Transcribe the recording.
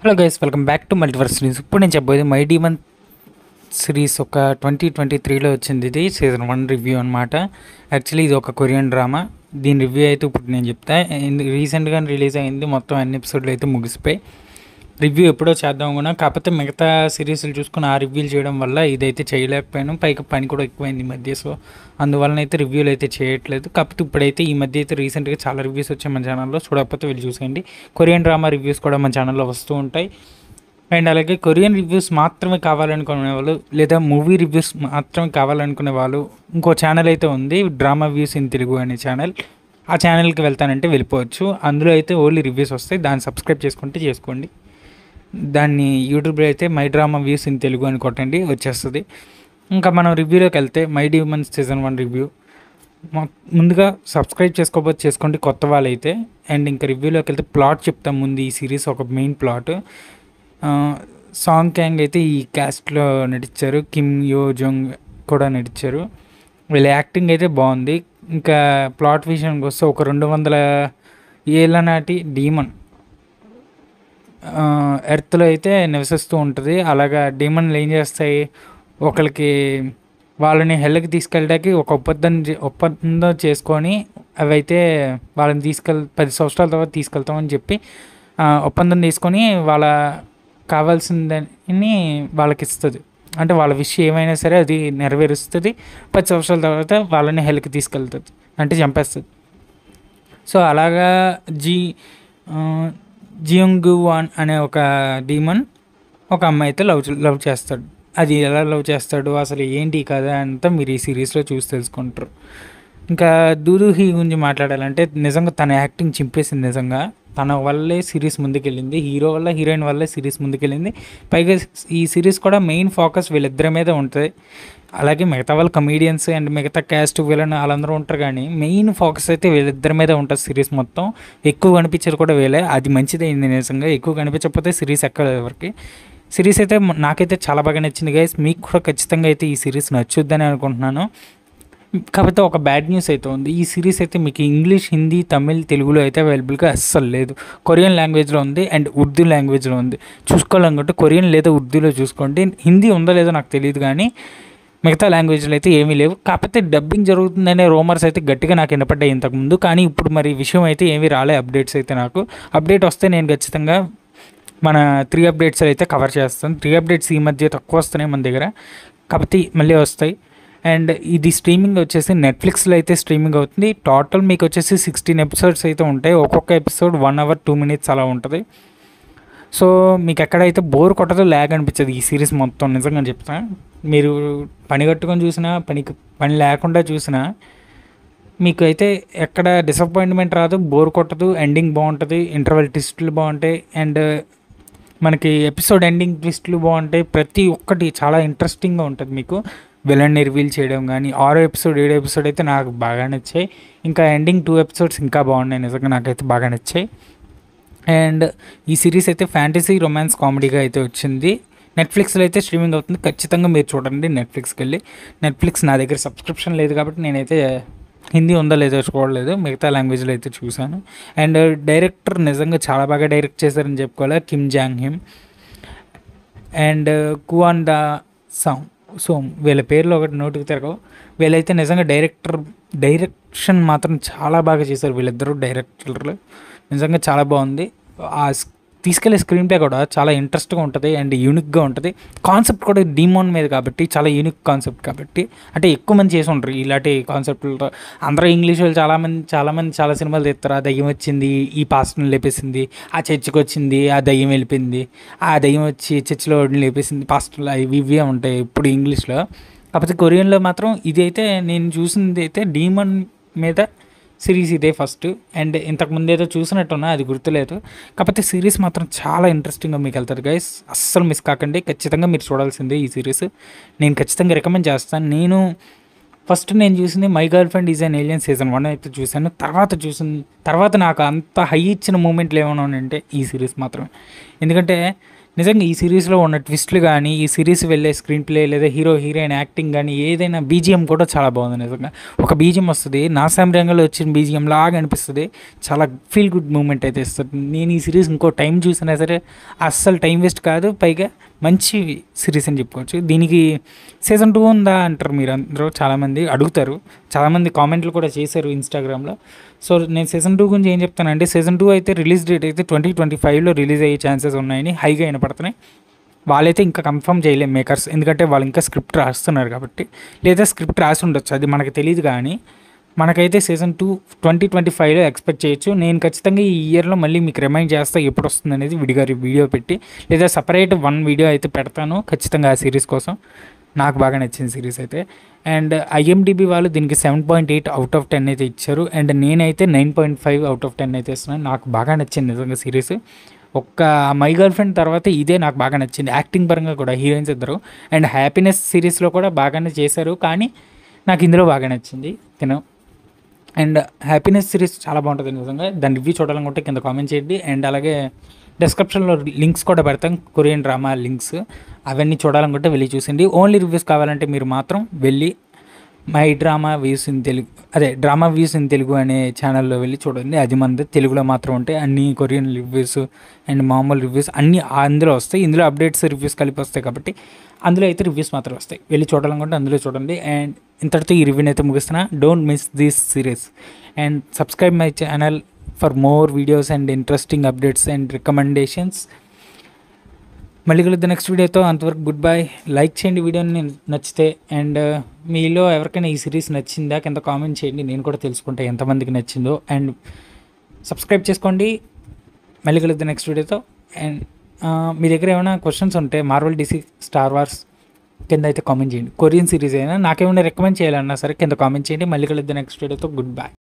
hello guys welcome back to multiverse news ఇప్పుడు నేను చెప్పబోయేది మై డీమన్ సిరీస్ ఒక ట్వంటీ ట్వంటీ త్రీలో వచ్చింది ఇది సీజన్ వన్ రివ్యూ అనమాట యాక్చువల్లీ ఇది ఒక కొరియన్ డ్రామా దీని రివ్యూ అయితే ఇప్పుడు నేను చెప్తా రీసెంట్గా రిలీజ్ అయింది మొత్తం అన్ని ఎపిసోడ్లు అయితే ముగిసిపోయి రివ్యూ ఎప్పుడో చేద్దాం కూడా కాకపోతే మిగతా సిరీస్లు చూసుకుని ఆ రివ్యూలు చేయడం వల్ల ఇదైతే చేయలేకపోయాను పైగా పని కూడా ఎక్కువైంది ఈ మధ్య సో అందువలన అయితే రివ్యూలు అయితే చేయట్లేదు కాకపోతే ఇప్పుడైతే ఈ మధ్య అయితే రీసెంట్గా చాలా రివ్యూస్ వచ్చాయి మన ఛానల్లో చూడకపోతే వెళ్ళి చూసేయండి కొరియన్ డ్రామా రివ్యూస్ కూడా మన ఛానల్లో వస్తూ ఉంటాయి అండ్ అలాగే కొరియన్ రివ్యూస్ మాత్రమే కావాలనుకునే వాళ్ళు లేదా మూవీ రివ్యూస్ మాత్రమే కావాలనుకునే వాళ్ళు ఇంకో ఛానల్ అయితే ఉంది డ్రామా వ్యూస్ ఇన్ తెలుగు అనే ఛానల్ ఆ ఛానల్కి వెళ్తానంటే వెళ్ళిపోవచ్చు అందులో అయితే ఓన్లీ రివ్యూస్ వస్తాయి దాన్ని సబ్స్క్రైబ్ చేసుకుంటే చేసుకోండి దాన్ని యూట్యూబ్లో అయితే my drama views in Telugu అని కొట్టండి వచ్చేస్తుంది ఇంకా మనం రివ్యూలోకి వెళ్తే my demons season one review ముందుగా సబ్స్క్రైబ్ చేసుకోకపోతే చేసుకోండి కొత్త వాళ్ళైతే అండ్ ఇంకా రివ్యూలోకి వెళ్తే ప్లాట్ చెప్తాం ముందు ఈ సిరీస్ ఒక మెయిన్ ప్లాట్ సాంగ్ క్యాంగ్ అయితే ఈ క్యాస్ట్లో నటించారు కిమ్ యో జోంగ్ కూడా నటించారు వీళ్ళ యాక్టింగ్ అయితే బాగుంది ఇంకా ప్లాట్ విషయానికి వస్తే ఒక రెండు వందల ఏళ్ళ నాటి డీమన్ ఎర్త్లో అయితే నివసిస్తూ ఉంటుంది అలాగా డీమన్లు ఏం చేస్తాయి ఒకరికి వాళ్ళని హెల్కి తీసుకెళ్ళడానికి ఒక ఒప్పందం చే- ఒప్పందం చేసుకొని అవి అయితే వాళ్ళని తీసుకెళ్ పది సంవత్సరాల తర్వాత తీసుకెళ్తామని చెప్పి ఆ, ఒప్పందం తీసుకొని వాళ్ళ కావాల్సిందని వాళ్ళకి ఇస్తుంది అంటే వాళ్ళ విష్ ఏమైనా సరే అది నెరవేరుస్తుంది పది సంవత్సరాల తర్వాత వాళ్ళని హెల్కి తీసుకెళ్తుంది అంటే చంపేస్తుంది సో అలాగా జీ జియోంగు వాన్ అనే ఒక డీమన్ ఒక అమ్మాయి అయితే లవ్ లవ్ చేస్తాడు అది ఎలా లవ్ చేస్తాడు అసలు ఏంటి కదా అంతా మీరు ఈ సిరీస్లో చూసి తెలుసుకుంటారు ఇంకా దూదు హీ గురించి మాట్లాడాలంటే నిజంగా తన యాక్టింగ్ చింపేసింది నిజంగా తన వల్లే సిరీస్ ముందుకెళ్ళింది హీరో వల్ల హీరోయిన్ వల్లే సిరీస్ ముందుకెళ్ళింది పైగా ఈ సిరీస్ కూడా మెయిన్ ఫోకస్ వీళ్ళిద్దరి మీద ఉంటుంది అలాగే మిగతా వాళ్ళు కమీడియన్స్ అండ్ మిగతా క్యాస్ట్ వీళ్ళని వాళ్ళందరూ ఉంటారు కానీ మెయిన్ ఫోకస్ అయితే వీళ్ళిద్దరి మీద ఉంటుంది సిరీస్ మొత్తం ఎక్కువ కనిపించేది కూడా వీళ్ళే అది మంచిదైంది నిజంగా ఎక్కువ కనిపించకపోతే సిరీస్ ఎక్కలేదు ఎవరికి సిరీస్ అయితే మ- నాకైతే చాలా బాగా నచ్చింది గైస్ మీకు కూడా ఖచ్చితంగా అయితే ఈ సిరీస్ నచ్చుద్దని అనుకుంటున్నాను కాకపోతే ఒక బ్యాడ్ న్యూస్ అయితే ఉంది ఈ సిరీస్ అయితే మీకు ఇంగ్లీష్ హిందీ తమిళ్ తెలుగులో అయితే అవైలబుల్గా అస్సలు లేదు కొరియన్ లాంగ్వేజ్లో ఉంది అండ్ ఉర్దూ లాంగ్వేజ్లో ఉంది చూసుకోవాలనుకుంటే కొరియన్ లేదా ఉర్దూలో చూసుకోండి హిందీ ఉందో లేదో నాకు తెలియదు కానీ మిగతా లాంగ్వేజ్లో అయితే ఏమీ లేవు కాకపోతే డబ్బింగ్ జరుగుతుందనే రోమర్స్ అయితే గట్టిగా నాకు వినపడ్డాయి ఇంతకుముందు కానీ ఇప్పుడు మరి విషయం అయితే ఏమీ రాలే అప్డేట్స్ అయితే నాకు అప్డేట్ వస్తే నేను ఖచ్చితంగా మన త్రీ అప్డేట్స్ అయితే కవర్ చేస్తాను త్రీ అప్డేట్స్ ఈ మధ్య తక్కువ వస్తున్నాయి మన దగ్గర కాకపోతే మళ్ళీ వస్తాయి అండ్ ఇది స్ట్రీమింగ్ వచ్చేసి నెట్ఫ్లిక్స్లో అయితే స్ట్రీమింగ్ అవుతుంది టోటల్ మీకు వచ్చేసి సిక్స్టీన్ ఎపిసోడ్స్ అయితే ఉంటాయి ఒక్కొక్క episode one hour two minutes అలా ఉంటుంది సో మీకు ఎక్కడైతే బోర్ కొట్టదో ల్యాగ్ అనిపించదు ఈ సిరీస్ మొత్తం నిజంగా చెప్తా మీరు పని కట్టుకొని చూసినా పనికి పని లేకుండా చూసినా మీకు అయితే ఎక్కడ డిసప్పాయింట్మెంట్ రాదు బోర్ కొట్టదు ఎండింగ్ బాగుంటుంది ఇంటర్వెల్ ట్విస్టులు బాగుంటాయి అండ్ మనకి ఎపిసోడ్ ఎండింగ్ ట్విస్టులు బాగుంటాయి ప్రతి ఒక్కటి చాలా ఇంట్రెస్టింగ్గా ఉంటుంది మీకు విలన్ రివీల్ చేయడం కానీ ఆరో ఎపిసోడ్ ఏడో ఎపిసోడ్ అయితే నాకు బాగా నచ్చాయి ఇంకా ఎండింగ్ టూ ఎపిసోడ్స్ ఇంకా బాగున్నాయి నిజంగా నాకైతే బాగా నచ్చాయి అండ్ ఈ సిరీస్ అయితే ఫ్యాంటసీ రొమాన్స్ కామెడీగా అయితే వచ్చింది నెట్ఫ్లిక్స్లో అయితే స్ట్రీమింగ్ అవుతుంది ఖచ్చితంగా మీరు చూడండి నెట్ఫ్లిక్స్కి వెళ్ళి నెట్ఫ్లిక్స్ నా దగ్గర సబ్స్క్రిప్షన్ లేదు కాబట్టి నేనైతే హిందీ ఉందో లేదో చూడలేదు మిగతా లాంగ్వేజ్లో అయితే చూశాను అండ్ డైరెక్టర్ నిజంగా చాలా బాగా డైరెక్ట్ చేశారని చెప్పుకోవాలి Kim Jang Him and Kuan Da Song Som వీళ్ళ పేర్లు ఒకటి నోటికి తిరగవు వీళ్ళైతే నిజంగా డైరెక్టర్ డైరెక్షన్ మాత్రం చాలా బాగా చేశారు వీళ్ళిద్దరూ డైరెక్టర్లు నిజంగా చాలా బాగుంది ఆ స్- తీసుకెళ్లే స్క్రీన్ ప్లే కూడా చాలా ఇంట్రెస్ట్గా ఉంటుంది అండ్ యూనిక్గా ఉంటుంది కాన్సెప్ట్ కూడా డీమోన్ మీద కాబట్టి చాలా యూనిక్ కాన్సెప్ట్ కాబట్టి అంటే ఎక్కువ మంది చేసి ఉంటారు ఇలాంటి కాన్సెప్ట్లతో అందరూ ఇంగ్లీష్ వాళ్ళు చాలామంది చాలామంది చాలా సినిమాలు తీస్తారు ఆ దయ్యం వచ్చింది ఈ పాస్టర్ని లేపేసింది ఆ చర్చికి వచ్చింది ఆ దయ్యం వెళ్ళిపోయింది ఆ దయ్యం వచ్చి చర్చిలో వాడిని లేపేసింది పాస్టర్లు అవి ఇవే ఉంటాయి ఇప్పుడు ఇంగ్లీష్లో కాకపోతే కొరియన్లో మాత్రం ఇది అయితే నేను చూసింది అయితే డీమన్ మీద సిరీస్ ఇదే ఫస్ట్ అండ్ ఇంతకు ముందు ఏదో చూసినట్టున్నా అది గుర్తులేదు కాకపోతే సిరీస్ మాత్రం చాలా ఇంట్రెస్టింగ్గా మీకు వెళ్తారు గైస్ అస్సలు మిస్ కాకండి ఖచ్చితంగా మీరు చూడాల్సిందే ఈ సిరీస్ నేను ఖచ్చితంగా రికమెండ్ చేస్తాను నేను ఫస్ట్ నేను చూసింది my girl friend is an alien season one అయితే చూశాను తర్వాత చూసిన తర్వాత నాకు అంత హై ఇచ్చిన మూమెంట్లు ఏమైనా అంటే ఈ సిరీస్ మాత్రమే ఎందుకంటే నిజంగా ఈ సిరీస్లో ఉన్న ట్విస్ట్లు కానీ ఈ సిరీస్ వెళ్ళే స్క్రీన్ ప్లే లేదా హీరో హీరోయిన్ యాక్టింగ్ కానీ ఏదైనా బీజిఎం కూడా చాలా బాగుంది నిజంగా ఒక బీజిఎం వస్తుంది నా రంగంలో వచ్చిన బీజిఎం లాగా అనిపిస్తుంది చాలా ఫీల్ గుడ్ మూమెంట్ అయితే ఇస్తుంది నేను ఈ సిరీస్ ఇంకో టైం చూసినా సరే అస్సలు టైం వేస్ట్ కాదు పైగా మంచి సిరీస్ అని చెప్పుకోవచ్చు దీనికి సీజన్ టూ ఉందా అంటారు మీరు అందరూ చాలామంది అడుగుతారు చాలామంది కామెంట్లు కూడా చేశారు ఇన్స్టాగ్రామ్లో సో నేను సీజన్ టూ గురించి ఏం చెప్తానంటే సీజన్ టూ అయితే రిలీజ్ డేట్ అయితే ట్వంటీ ట్వంటీ ఫైవ్లో రిలీజ్ అయ్యే ఛాన్సెస్ ఉన్నాయని హైగా వినపడుతున్నాయి వాళ్ళైతే ఇంకా కన్ఫర్మ్ చేయలేం మేకర్స్ ఎందుకంటే వాళ్ళు ఇంకా స్క్రిప్ట్ రాస్తున్నారు కాబట్టి లేదా స్క్రిప్ట్ రాసి ఉండొచ్చు అది మనకు తెలియదు కానీ మనకైతే సీజన్ టూ ట్వంటీ ట్వంటీ ఫైవ్లో ఎక్స్పెక్ట్ చేయొచ్చు నేను ఖచ్చితంగా ఈ ఇయర్లో మళ్ళీ మీకు రిమైండ్ చేస్తా ఎప్పుడు వస్తుంది అనేది విడిగా వీడియో పెట్టి లేదా సపరేట్ వన్ వీడియో అయితే పెడతాను ఖచ్చితంగా ఆ సిరీస్ కోసం నాకు బాగా నచ్చిన సిరీస్ అయితే అండ్ ఐఎండిబి వాళ్ళు దీనికి seven point eight out of ten అయితే ఇచ్చారు అండ్ నేనైతే nine point five out of ten అయితే ఇస్తున్నాను నాకు బాగా నచ్చింది నిజంగా సిరీస్ ఒక్క మై గర్ల్ ఫ్రెండ్ తర్వాత ఇదే నాకు బాగా నచ్చింది యాక్టింగ్ పరంగా కూడా హీరోయిన్స్ ఇద్దరు అండ్ హ్యాపీనెస్ సిరీస్లో కూడా బాగానే చేశారు కానీ నాకు ఇందులో బాగా నచ్చింది తిన అండ్ హ్యాపీనెస్ సిరీస్ చాలా బాగుంటుంది నిజంగా దాని రివ్యూ చూడాలనుకుంటే కింద కామెంట్ చేయండి అండ్ అలాగే డిస్క్రిప్షన్లో లింక్స్ కూడా పెడతాం కొరియన్ డ్రామా లింక్స్ అవన్నీ చూడాలనుకుంటే వెళ్ళి చూసండి ఓన్లీ రివ్యూస్ కావాలంటే మీరు మాత్రం వెళ్ళి my drama views in Telugu అదే డ్రామా వ్యూస్ ఇన్ తెలుగు అనే ఛానల్లో వెళ్ళి చూడండి అది మనది తెలుగులో మాత్రం ఉంటాయి అన్ని కొరియన్ రివ్యూస్ అండ్ మామూలు రివ్యూస్ అన్నీ అందులో వస్తాయి ఇందులో అప్డేట్స్ రివ్యూస్ కలిపి వస్తాయి కాబట్టి అందులో అయితే రివ్యూస్ మాత్రం వస్తాయి వెళ్ళి చూడాలనుకుంటే అందులో చూడండి అండ్ ఇంతటితో ఈ రివ్యూని అయితే ముగిస్తున్నా don't miss this series and subscribe my channel for more videos and interesting updates and recommendations మళ్ళీ కలుద్దాం నెక్స్ట్ వీడియోతో అంతవరకు గుడ్ బై లైక్ చేయండి వీడియోని నచ్చితే అండ్ మీలో ఎవరికైనా ఈ సిరీస్ నచ్చిందా కింద కామెంట్ చేయండి నేను కూడా తెలుసుకుంటా ఎంతమందికి నచ్చిందో అండ్ సబ్స్క్రైబ్ చేసుకోండి మళ్ళీ కలుద్దాం నెక్స్ట్ వీడియోతో అండ్ మీ దగ్గర ఏమైనా క్వశ్చన్స్ ఉంటే మార్వల్ డిసి స్టార్ వార్స్ కింద అయితే కామెంట్ చేయండి కొరియన్ సిరీస్ అయినా నాకేమైనా రికమెండ్ చేయాలన్నా సరే కింద కామెంట్ చేయండి మళ్ళీ కలుద్దాం నెక్స్ట్ వీడియోతో గుడ్ బై